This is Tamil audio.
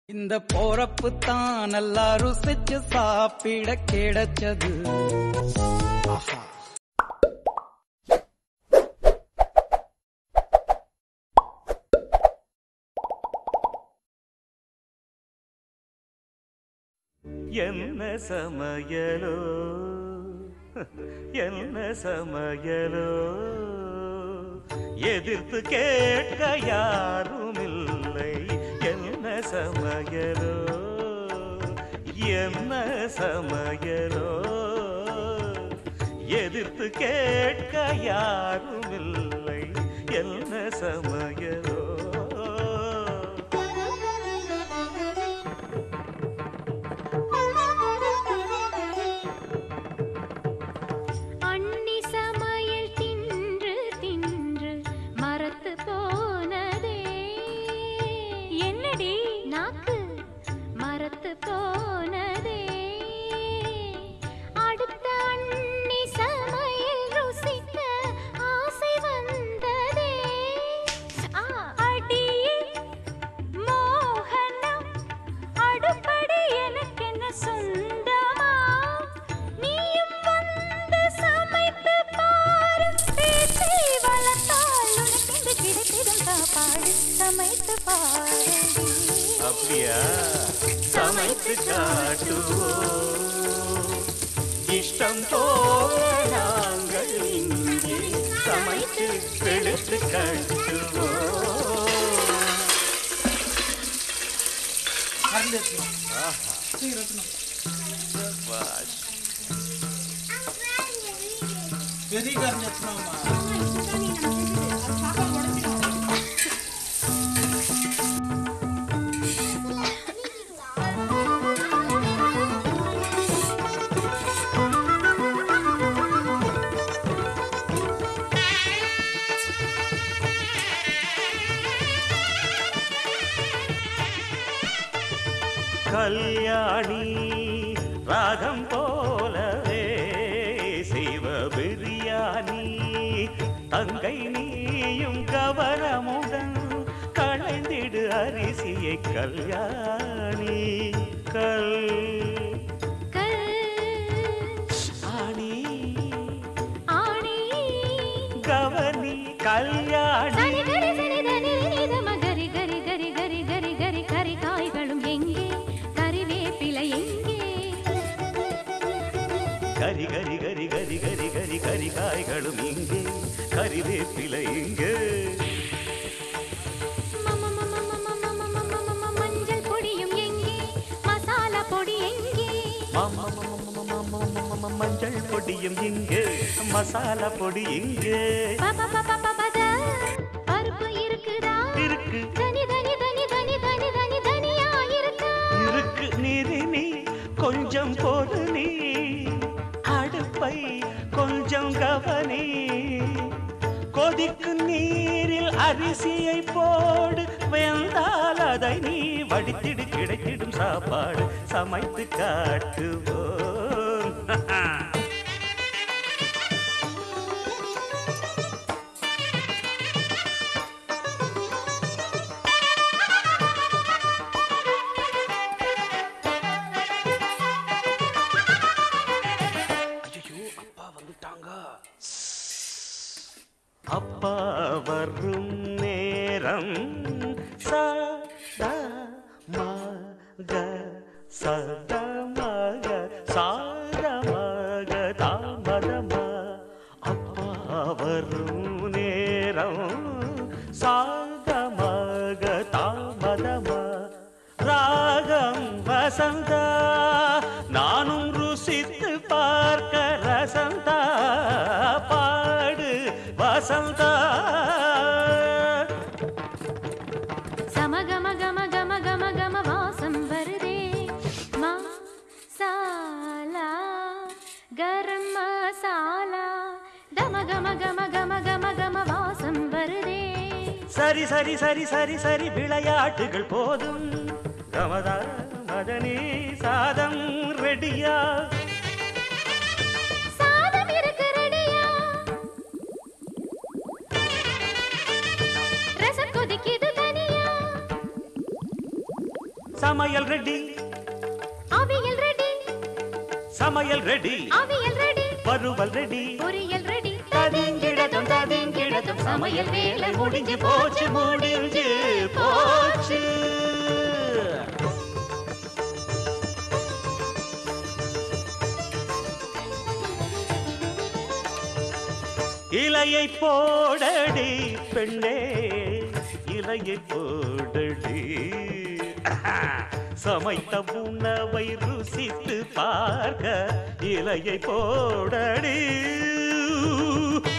இந்த போறப்பு தான் நல்லா ருசிச்சு சாப்பிட கிடைச்சது ஆஹா என்ன சமையலோ என்ன சமையலோ எதிர்த்து கேட்க யாரும் இல்லை என்ன சமையலோ என்ன சமையலோ எதிர்த்து கேட்க யாரும் இல்லை என்ன சமையலோ அன்னி சமையல் தின்று தின்று மரத்து போனதே என்னடி நாக்கு மரத்து போனதே அடுத்த அன்னி சமையல் ருசிக்க ஆசை வந்ததே ஆ, அடியே மோகனம் அடுப்படி எனக்கென்ன சொந்தமா நீயும் வந்து சமைத்து பாரு பேச்சை வளர்த்தால் உனக்கென்று கிடைத்திடும் சாப்பாடு சமைத்து பாரு அப்படியா சமைத்து காட்டுவோம் இஷ்டம் போல நாங்கள் இங்கே சமைத்து எடுத்து கட்டுவோம் சபாஷ். பெரிய கருணமா கல்யாணி ராகம் போலவே சிவ பிரியாணி தங்கை நீயும் கவனமுடன் களைந்திடு அரிசியை கல்யாணி கல் கல் ஆணி ஆணி கவனி கல்யாணி சரி கரி சரி தனி நித மகரி கரி கரி கரி கரி கரி கரி காய்களும் எங்கே கறிவேப்பிலை எங்கே கரி கரி கரி கரி கரி கரி கரி காய்களும் இங்கே கறிவேப்பிலை இங்கே மம மம மம மம மம மம மஞ்சள் பொடியும் எங்கே மசாலா பொடி எங்கே மம மம மம மம மம மம மஞ்சள் பொடியும் இங்கே மசாலா பொடி இங்கே பப பப பபத பருப்பு இருக்குதா இருக்கு தனி தனி தனி தனி தனி தனி தனியா இருக்கா இருக்கு நீரி நீ கொஞ்சம் போது நீ அடுப்பை கொஞ்சம் கவனி கொதிக்கும் நீரில் அரிசியை போடு வெந்தால் அதை நீ வடித்திடு கிடைத்திடும் சாப்பாடு சமைத்து காட்டுவோம் அப்பா வரும் நேரம் சத மக சத மக சாத மக தாமதமா அப்பா வரும் நேரம் சாத மக தாமதமா ராகம் வசந்தா நானும் ருசித்து பார்க்க ரசந்தா பாடு வசந்தா சமகம கம கம கம கம வாசம் வருதே மசாலா கரம் மசாலா கம கம கம கம கம கம வாசம் வருதே சரி சரி சரி சரி சரி விளையாட்டுகள் போதும் கமதா மதனி சாதம் ரெடியா சாதம் இருக்கு ரெடியா ரசம் கொதிக்குது தனியா சம சமையல் ரெடி அவியல் ரெடி சமையல் ரெடி அவியல் ரெடி வறுவல் ரெடி பொரியல் ரெடி ததிங்கிடதும் ததிங்கிடதும் சமையல் வேலை முடிஞ்சு போச்சு முடிஞ்சு போச்சு இலையை போடடி பெண்ணே இலையை போடடி சமைத்த உணவை ருசித்து பார்க்க இலையை போடடி